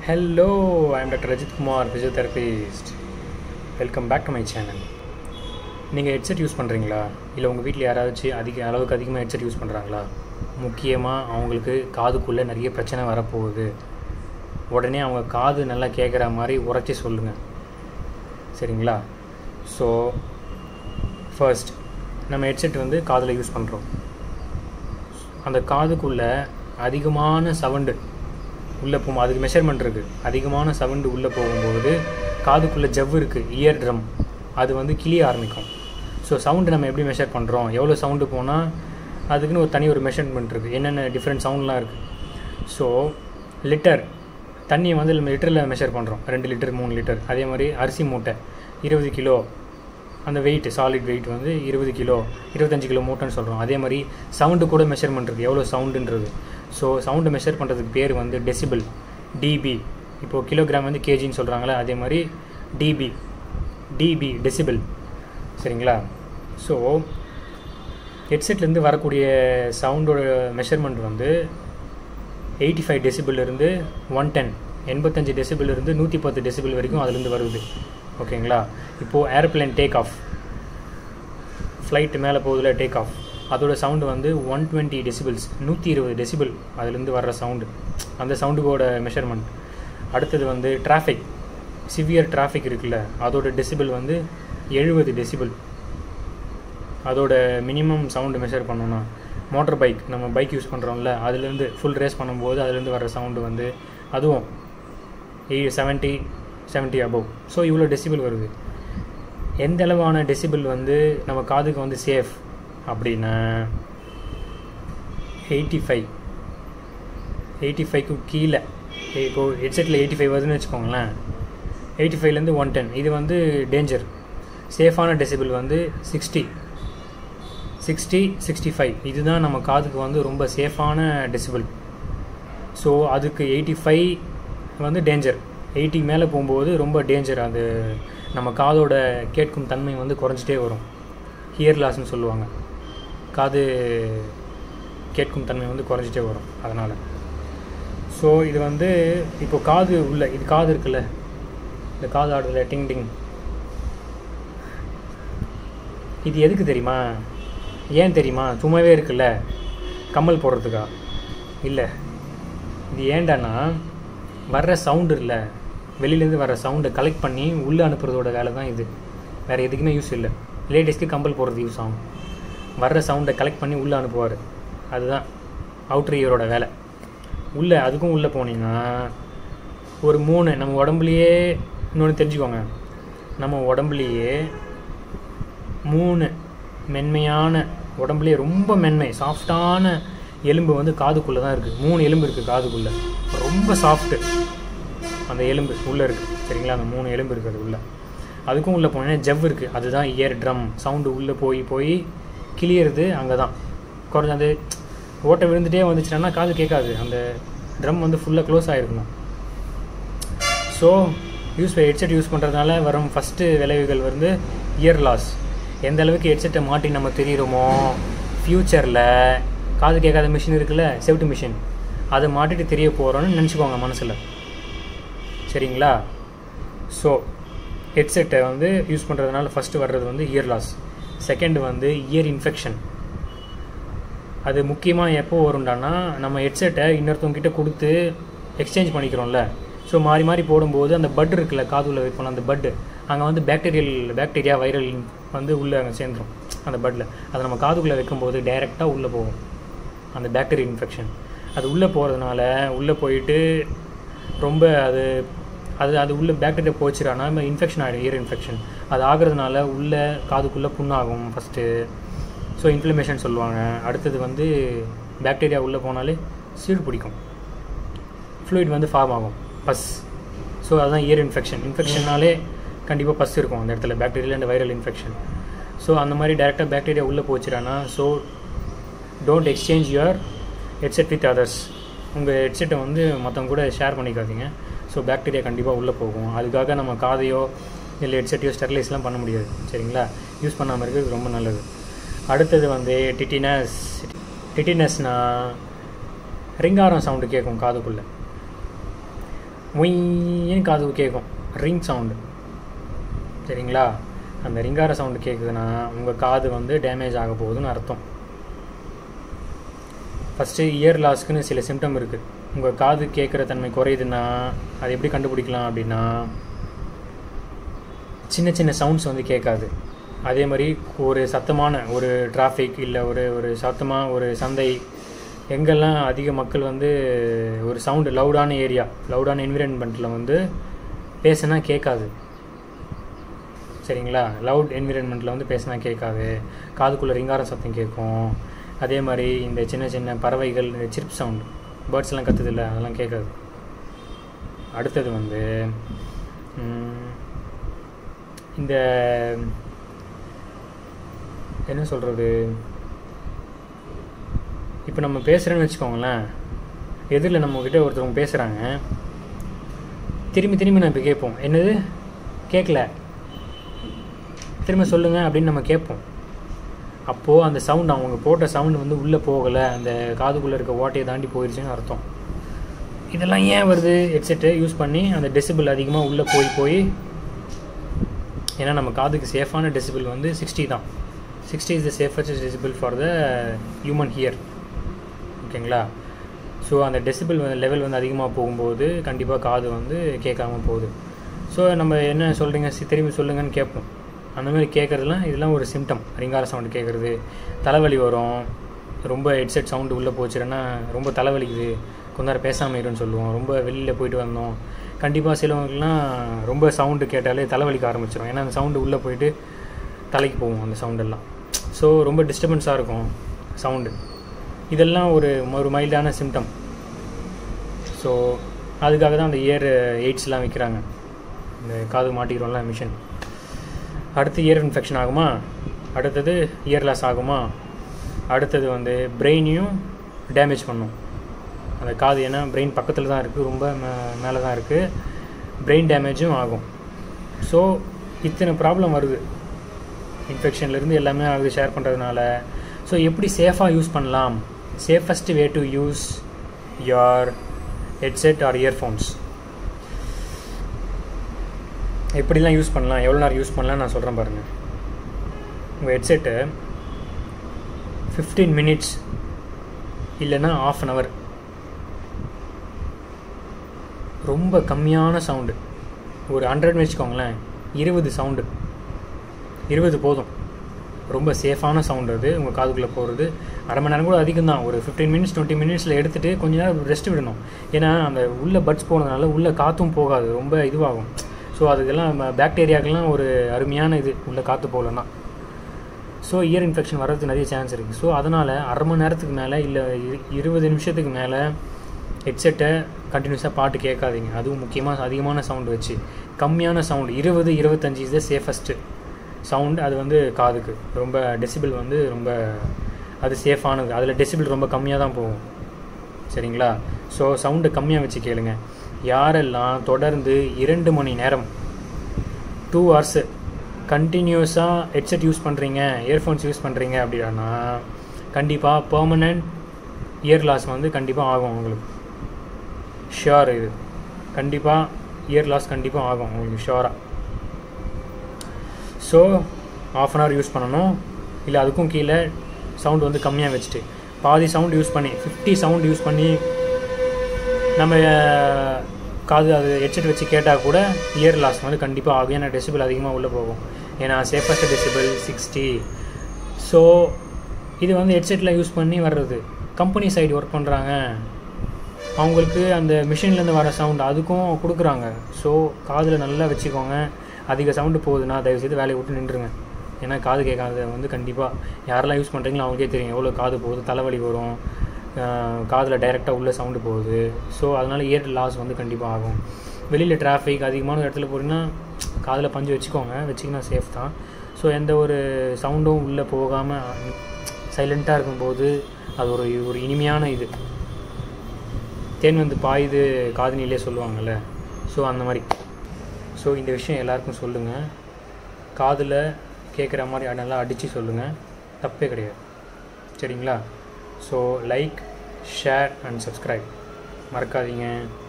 Hello, I'm Dr. Rajit Kumar, physiotherapist. Welcome back to my channel நீங்கள் headset use பண்ணுறீங்களா இல்லை உங்கள் வீட்டில் யாராச்சும் அதிக அளவுக்கு அதிகமாக ஹெட்செட் யூஸ் பண்ணுறாங்களா முக்கியமாக அவங்களுக்கு காதுக்குள்ளே நிறைய பிரச்சனை வரப்போகுது உடனே அவங்க காது நல்லா கேட்குற மாதிரி உரைச்சி சொல்லுங்கள் சரிங்களா ஸோ ஃபர்ஸ்ட் நம்ம ஹெட்செட் வந்து காதில் யூஸ் பண்ணுறோம் அந்த காதுக்குள்ளே அதிகமான சவுண்டு உள்ளே போகும் அதுக்கு மெஷர்மெண்ட் இருக்குது அதிகமான சவுண்டு உள்ளே போகும்போது காதுக்குள்ளே ஜவ்வு இருக்குது இயர் ட்ரம் அது வந்து கிளிய ஆரம்பிக்கும் ஸோ சவுண்டு நம்ம எப்படி மெஷர் பண்ணுறோம் எவ்வளோ சவுண்டு போனால் அதுக்குன்னு ஒரு தனி ஒரு மெஷர்மெண்ட் இருக்குது என்னென்ன டிஃப்ரெண்ட் சவுண்ட்லாம் இருக்குது ஸோ லிட்டர் தண்ணியை வந்து நம்ம லிட்டரில் மெஷர் பண்ணுறோம் ரெண்டு லிட்டர் மூணு லிட்டர் அதே மாதிரி அரிசி மூட்டை இருபது கிலோ அந்த வெயிட் சாலிட் வெயிட் வந்து இருபது கிலோ இருபத்தஞ்சு கிலோ மூட்டைன்னு சொல்கிறோம் அதே மாதிரி சவுண்டு கூட மெஷர்மெண்ட் இருக்குது எவ்வளோ சவுண்டுன்றது ஸோ சவுண்டு மெஷர் பண்ணுறதுக்கு பேர் வந்து டெசிபிள் டிபி இப்போது கிலோகிராம் வந்து கேஜின்னு சொல்கிறாங்களே அதே மாதிரி டிபி டிபி டெசிபிள் சரிங்களா ஸோ ஹெட்செட்லேருந்து வரக்கூடிய சவுண்டோட மெஷர்மெண்ட் வந்து எயிட்டி ஃபைவ் டெசிபிள்லேருந்து ஒன் டென் எண்பத்தஞ்சு டெசிபிள்லேருந்து நூற்றி பத்து டெசிபிள் வரைக்கும் அதுலேருந்து வருது ஓகேங்களா இப்போது ஏரோப்ளேன் டேக் ஆஃப் ஃப்ளைட்டு மேலே போகுதுல டேக் ஆஃப் அதோட சவுண்டு வந்து ஒன் டுவெண்ட்டி டெசிபிள்ஸ் நூற்றி இருபது டெசிபிள் அதுலேருந்து வர்ற சவுண்டு அந்த சவுண்டுக்கோட மெஷர்மெண்ட் அடுத்தது வந்து டிராஃபிக் சிவியர் டிராஃபிக் இருக்குல்ல அதோட டெசிபிள் வந்து எழுபது டெசிபிள் அதோட மினிமம் சவுண்டு மெஷர் பண்ணோன்னா மோட்டர் பைக் நம்ம பைக் யூஸ் பண்ணுறோம்ல அதுலேருந்து ஃபுல் ரேஸ் பண்ணும்போது அதுலேருந்து வர சவுண்டு வந்து அதுவும் எய் செவன்ட்டி செவன்ட்டி அபவ் ஸோ இவ்வளோ டெசிபிள் வருது எந்த அளவான டெசிபிள் வந்து நம்ம காதுக்கு வந்து சேஃப் அப்படின்னா எயிட்டி ஃபைவ் எயிட்டி ஃபைவ்க்கு கீழே இப்போது ஹெட்செட்டில் எயிட்டி ஃபைவ் வருதுன்னு வச்சுக்கோங்களேன் எயிட்டி ஃபைவ்லேருந்து ஒன் டென் இது வந்து டேஞ்சர் சேஃபான டெசிபிள் வந்து சிக்ஸ்டி சிக்ஸ்டி சிக்ஸ்டி ஃபைவ் இதுதான் நம்ம காதுக்கு வந்து ரொம்ப சேஃபான டெசிபிள் ஸோ அதுக்கு எயிட்டி ஃபைவ் வந்து டேஞ்சர் எயிட்டி மேலே போகும்போது ரொம்ப டேஞ்சர் அது நம்ம காதோட கேட்கும் தன்மை வந்து குறைஞ்சிட்டே வரும் ஹியர் லாஸ்ன்னு சொல்லுவாங்க காது கேட்கும் தன்மை வந்து குறைஞ்சிட்டே வரும் அதனால் ஸோ இது வந்து இப்போ காது உள்ள இது காது இருக்குல்ல இந்த காது ஆடுதுல டிங் டிங் இது எதுக்கு தெரியுமா ஏன் தெரியுமா சும்மாவே இருக்குல்ல கம்மல் போடுறதுக்கா இல்லை இது ஏண்டானா வர்ற சவுண்டு இல்லை வெளியிலேருந்து வர சவுண்டை கலெக்ட் பண்ணி உள்ளே அனுப்புறதோட வேலை தான் இது வேறு எதுக்குமே யூஸ் இல்லை லேடிஸ்க்கு கம்பல் போடுறது யூஸ் ஆகும் வர்ற சவுண்டை கலெக்ட் பண்ணி உள்ளே அனுப்புவார் அதுதான் அவுட்ரு இயரோட வேலை உள்ளே அதுக்கும் உள்ளே போனீங்கன்னா ஒரு மூணு நம்ம உடம்புலையே இன்னொன்று தெரிஞ்சுக்கோங்க நம்ம உடம்புலையே மூணு மென்மையான உடம்புலேயே ரொம்ப மென்மை சாஃப்டான எலும்பு வந்து காதுக்குள்ளே தான் இருக்குது மூணு எலும்பு இருக்குது காதுக்குள்ளே ரொம்ப சாஃப்ட்டு அந்த எலும்பு உள்ளே இருக்குது சரிங்களா அந்த மூணு எலும்பு இருக்குது உள்ளே அதுக்கும் உள்ளே போனீங்கன்னா ஜவ் இருக்குது அதுதான் இயர் ட்ரம் சவுண்டு உள்ளே போய் போய் கிளியறது அங்கே தான் குறைஞ்சது ஓட்டை விழுந்துட்டே வந்துச்சுன்னா காது கேட்காது அந்த ட்ரம் வந்து ஃபுல்லாக க்ளோஸ் ஆகிருக்கணும் ஸோ யூஸ் ஹெட்செட் யூஸ் பண்ணுறதுனால வரும் ஃபஸ்ட்டு விளைவுகள் வந்து இயர் லாஸ் எந்த அளவுக்கு ஹெட்செட்டை மாட்டி நம்ம தெரியிறோமோ ஃப்யூச்சரில் காது கேட்காத மிஷின் இருக்குல்ல செவ்ட்டு மிஷின் அதை மாட்டிட்டு தெரிய போகிறோன்னு நினச்சிக்கோங்க மனசில் சரிங்களா ஸோ ஹெட்செட்டை வந்து யூஸ் பண்ணுறதுனால ஃபஸ்ட்டு வர்றது வந்து இயர் லாஸ் செகண்ட் வந்து இயர் இன்ஃபெக்ஷன் அது முக்கியமாக எப்போ வரும்டானா நம்ம ஹெட்செட்டை இன்னொருத்தவங்கிட்ட கொடுத்து எக்ஸ்சேஞ்ச் பண்ணிக்கிறோம்ல ஸோ மாறி மாறி போடும்போது அந்த பட் இருக்குல்ல காதுல வைப்போம் அந்த பட்டு அங்கே வந்து பேக்டீரியல் பேக்டீரியா வைரல் வந்து உள்ளே அங்கே சேர்ந்துடும் அந்த பட்டில் அதை நம்ம காதுக்குள்ளே வைக்கும்போது டைரெக்டாக உள்ளே போகும் அந்த பேக்டீரியல் இன்ஃபெக்ஷன் அது உள்ளே போகிறதுனால உள்ளே போயிட்டு ரொம்ப அது அது அது உள்ளே பேக்டீரியா போச்சுடானா நம்ம இன்ஃபெக்ஷன் ஆகிடும் இயர் இன்ஃபெக்ஷன் அது ஆகிறதுனால உள்ளே காதுக்குள்ளே புண்ணாகும் ஃபஸ்ட்டு ஸோ இன்ஃப்ளமேஷன் சொல்லுவாங்க அடுத்தது வந்து பேக்டீரியா உள்ளே போனாலே சீடு பிடிக்கும் ஃப்ளூயிட் வந்து ஃபார்ம் ஆகும் பஸ் ஸோ அதுதான் இயர் இன்ஃபெக்ஷன் இன்ஃபெக்ஷனாலே கண்டிப்பாக பஸ் இருக்கும் அந்த இடத்துல bacteria and viral infection so அந்த மாதிரி டேரெக்டாக பேக்டீரியா உள்ளே போச்சுடானா so don't exchange your headset with others உங்கள் ஹெட்செட்டை வந்து மற்றவங்க கூட ஷேர் பண்ணிக்காதீங்க ஸோ பேக்டீரியா கண்டிப்பாக உள்ளே போகும் அதுக்காக நம்ம காதையோ இல்லை ஹெட்செட்டையோ ஸ்டெர்லைஸ்லாம் பண்ண முடியாது சரிங்களா யூஸ் பண்ணாமல் இருக்கிறது ரொம்ப நல்லது அடுத்தது வந்து டிட்டினஸ் டிட்டினஸ்னால் ரிங்காரம் சவுண்டு கேட்கும் காதுக்குள்ளே ஒயின்னு காது கேட்கும் ரிங் சவுண்டு சரிங்களா அந்த ரிங்கார சவுண்டு கேட்குதுன்னா உங்கள் காது வந்து டேமேஜ் ஆக போகுதுன்னு அர்த்தம் ஃபஸ்ட்டு இயர் லாஸ்க்குன்னு சில சிம்டம் இருக்குது உங்கள் காது கேட்குற தன்மை குறையுதுன்னா அது எப்படி கண்டுபிடிக்கலாம் அப்படின்னா சின்ன சின்ன சவுண்ட்ஸ் வந்து கேட்காது அதே மாதிரி ஒரு சத்தமான ஒரு டிராஃபிக் இல்லை ஒரு ஒரு சத்தமாக ஒரு சந்தை எங்கெல்லாம் அதிக மக்கள் வந்து ஒரு சவுண்டு லவுடான ஏரியா லவுடான என்விரான்மெண்ட்டில் வந்து பேசினா கேட்காது சரிங்களா லவுட் என்விரான்மெண்ட்டில் வந்து பேசினா கேட்காது காதுக்குள்ளே ரிங்கார சத்தம் கேட்கும் அதே மாதிரி இந்த சின்ன சின்ன பறவைகள் இந்த சிர்ப் சவுண்ட் பேர்ட்ஸ்லாம் கத்துது இல்லை அதெல்லாம் கேட்காது அடுத்தது வந்து ம், இந்த என்ன சொல்கிறது இப்போ நம்ம பேசுகிறேன்னு வச்சுக்கோங்களேன் எதிரில் நம்மக்கிட்ட ஒருத்தவங்க பேசுகிறாங்க திரும்பி திரும்பி நம்ம இப்போ கேட்போம் என்னது கேட்கல திரும்ப சொல்லுங்கள் அப்படின்னு நம்ம கேட்போம் அப்போது அந்த சவுண்ட் அவங்க போட்ட சவுண்டு வந்து உள்ளே போகலை அந்த காதுக்குள்ளே இருக்க ஓட்டையை தாண்டி போயிடுச்சுன்னு அர்த்தம் இதெல்லாம் ஏன் வருது ஹெட்செட்டு யூஸ் பண்ணி அந்த டெசிபிள் அதிகமாக உள்ளே போய் போய் ஏன்னா நம்ம காதுக்கு சேஃபான டெசிபிள் வந்து சிக்ஸ்டி தான் sixty is the safest decibel for the human ear ஓகேங்களா ஸோ அந்த டெசிபிள் லெவல் வந்து அதிகமாக போகும்போது கண்டிப்பாக காது வந்து கேட்காம போகுது ஸோ நம்ம என்ன சொல்கிறீங்க திரும்பி சொல்லுங்கன்னு கேட்போம் அந்த மாதிரி கேட்குறதுலாம் இதெல்லாம் ஒரு சிம்டம் ரிங்கார சவுண்டு கேட்குறது தலைவலி வரும் ரொம்ப ஹெட்செட் சவுண்டு உள்ளே போச்சுன்னா ரொம்ப தலைவலிக்குது கொஞ்ச நேரம் பேசாமல் இருன்னு சொல்லுவோம் ரொம்ப வெளியில் போயிட்டு வந்தோம் கண்டிப்பாக சிலவங்களுக்குலாம் ரொம்ப சவுண்டு கேட்டாலே தலைவலிக்க ஆரம்பிச்சிடும் ஏன்னா அந்த சவுண்டு உள்ளே போயிட்டு தலைக்கு போகும் அந்த சவுண்டெல்லாம் ஸோ ரொம்ப டிஸ்டர்பன்ஸாக இருக்கும் சவுண்டு இதெல்லாம் ஒரு ஒரு மைல்டான சிம்டம் ஸோ அதுக்காக தான் அந்த இயர் எய்ட்ஸ்லாம் விற்கிறாங்க இந்த காது மாட்டிக்கிறோம்ல மிஷின் அடுத்து இயர் இன்ஃபெக்ஷன் ஆகுமா அடுத்தது இயர் லாஸ் ஆகுமா அடுத்தது வந்து பிரெயினையும் டேமேஜ் பண்ணும் அந்த காது ஏன்னா பிரெயின் பக்கத்தில் தான் இருக்குது ரொம்ப மே மேலே தான் இருக்குது பிரெயின் டேமேஜும் ஆகும் ஸோ இத்தனை ப்ராப்ளம் வருது இன்ஃபெக்ஷன்லேருந்து எல்லாமே ஆகுது ஷேர் பண்ணுறதுனால ஸோ எப்படி சேஃபாக யூஸ் பண்ணலாம் safest way to use your headset or earphones எப்படிலாம் யூஸ் பண்ணலாம் எவ்வளோ நேரம் யூஸ் பண்ணலாம் நான் சொல்கிறேன் பாருங்கள் உங்கள் ஹெட்செட்டு ஃபிஃப்டீன் மினிட்ஸ் இல்லைன்னா ஆஃப் அன் ஹவர் ரொம்ப கம்மியான சவுண்டு ஒரு ஹண்ட்ரட்னு வச்சுக்கோங்களேன் இருபது சவுண்டு இருபது போதும் ரொம்ப சேஃபான சவுண்ட் அது உங்கள் காதுக்குள்ளே போகிறது அரை மணி நேரம் கூட அதிகம் தான் ஒரு ஃபிஃப்டீன் மினிட்ஸ் டுவெண்ட்டி மினிட்ஸில் எடுத்துகிட்டு கொஞ்ச நேரம் ரெஸ்ட் விடணும் ஏன்னா அந்த உள்ள பட்ஸ் போனதுனால உள்ள காற்றும் போகாது ரொம்ப இதுவாகும் ஸோ அதுக்கெல்லாம் பாக்டீரியாக்கெல்லாம் ஒரு அருமையான இது உள்ள காற்று போகலன்னா ஸோ இயர் இன்ஃபெக்ஷன் வர்றதுக்கு நிறைய சான்ஸ் இருக்குது ஸோ அதனால் அரை மணி நேரத்துக்கு மேலே இல்லை இரு- இருபது நிமிஷத்துக்கு மேலே ஹெட்செட்டை கண்டினியூஸாக பாட்டு கேட்காதீங்க அதுவும் முக்கியமாக அதிகமான சவுண்டு வச்சு கம்மியான சவுண்டு இருபது இருபத்தஞ்சி இஸ் த சேஃபஸ்ட்டு சவுண்ட் அது வந்து காதுக்கு ரொம்ப டெசிபிள் வந்து ரொம்ப அது சேஃபானது அதில் டெசிபிள் ரொம்ப கம்மியாக தான் போகும் சரிங்களா ஸோ சவுண்டு கம்மியாக வச்சு கேளுங்க யாரெல்லாம் தொடர்ந்து இரண்டு மணி நேரம் டூ ஹவர்ஸு கண்டினியூஸாக ஹெட்செட் யூஸ் பண்ணுறீங்க இயர்ஃபோன்ஸ் யூஸ் பண்ணுறீங்க அப்படின்னா கண்டிப்பாக பெர்மனண்ட் இயர் லாஸ் வந்து கண்டிப்பாக ஆகும் உங்களுக்கு ஷியோர் இது கண்டிப்பாக இயர் லாஸ் கண்டிப்பாக ஆகும் உங்களுக்கு ஷியோராக so half an hour use பண்ணணும் இல்லை அதுக்கும் கீழே சவுண்ட் வந்து கம்மியாக வச்சுட்டு பாதி சவுண்ட் யூஸ் பண்ணி ஃபிஃப்டி சவுண்ட் யூஸ் பண்ணி நம்ம அஹ், காது அது ஹெட்செட் வச்சு கேட்டால் கூட இயர் லாஸ் வந்து கண்டிப்பாக ஆகும் ஏன்னா டெசிபிள் அதிகமாக உள்ளே போகும் ஏன்னா சேஃபஸ்ட் டெசிபிள் சிக்ஸ்டி ஸோ இது வந்து ஹெட்செட்டில் யூஸ் பண்ணி வர்றது கம்பெனி சைடு ஒர்க் பண்ணுறாங்க அவங்களுக்கு அந்த மிஷின்லேருந்து வர சவுண்ட் அதுக்கும் கொடுக்குறாங்க ஸோ காதில் நல்லா வச்சுக்கோங்க அதிக சவுண்டு போகுதுன்னா தயவுசெய்து வேலையை விட்டு நின்றுங்க ஏன்னா காது கேட்காத வந்து கண்டிப்பாக யாரெல்லாம் யூஸ் பண்ணுறீங்களோ அவங்களுக்கே தெரியும் எவ்வளோ காது போகுது தலைவலி வரும் காதில் டைரெக்டாக உள்ள சவுண்டு போகுது ஸோ அதனால் இயர் லாஸ் வந்து கண்டிப்பாக ஆகும் வெளியில் டிராஃபிக் அதிகமான இடத்துல போகிறீங்கன்னா காதில் பஞ்சு வச்சுக்கோங்க வச்சிங்கன்னா சேஃப் தான் ஸோ எந்த ஒரு சவுண்டும் உள்ளே போகாமல் சைலண்ட்டாக இருக்கும்போது அது ஒரு ஒரு இனிமையான இது தேன் வந்து பாயுது காதனிலே சொல்லுவாங்கள்ல ஸோ அந்த மாதிரி ஸோ இந்த விஷயம் எல்லாருக்கும் சொல்லுங்கள் காதில் கேட்குற மாதிரி நல்லா அடித்து சொல்லுங்கள் தப்பே கிடையாது சரிங்களா so like share and subscribe மறக்காதீங்க